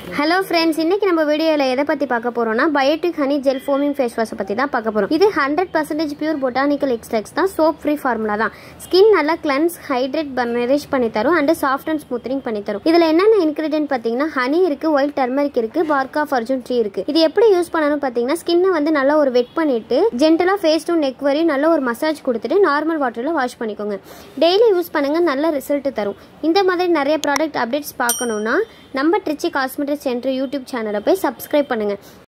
hello friends இன்னைக்கு நம்ம வீடியோவில் எதை பற்றி பார்க்க போறோம்னா Biotique honey gel foaming face வாஷை பற்றி தான் பார்க்க போகிறோம் இது hundred percentage pure botanical extracts தான் சோப் ஃப்ரீ ஃபார்முலா தான் ஸ்கின் நல்லா கிளன்ஸ் ஹைட்ரேட் நரிஷ் பண்ணி தரும் அண்ட் சாஃப்ட் அண்ட் ஸ்மூத்னிங் பண்ணி தரும் இதில் என்னென்ன இன்கிரீடியன்ட் பார்த்தீங்கன்னா ஹனி இருக்கு ஒயில் டர்மரிக் இருக்கு பார்க் ஆஃப் அர்ஜுன் ட்ரீ இருக்கு இது எப்படி யூஸ் பண்ணணும் பார்த்தீங்கன்னா ஸ்கின்னை வந்து நல்லா ஒரு வெட் பண்ணிட்டு ஜென்டலாக ஃபேஸ் டு நெக் வரையும் நல்ல ஒரு மசாஜ் கொடுத்துட்டு நார்மல் வாட்டரில் வாஷ் பண்ணிக்கோங்க டெய்லி யூஸ் பண்ணுங்க நல்ல ரிசல்ட் தரும் இந்த மாதிரி நிறைய ப்ராடக்ட் அப்டேட்ஸ் பார்க்கணுன்னா நம்ம ட்ரிச்சி காஸ்மெட்டிக் சென்டர் யூடியூப் சேனலை போய் சப்ஸ்கிரைப் பண்ணுங்கள்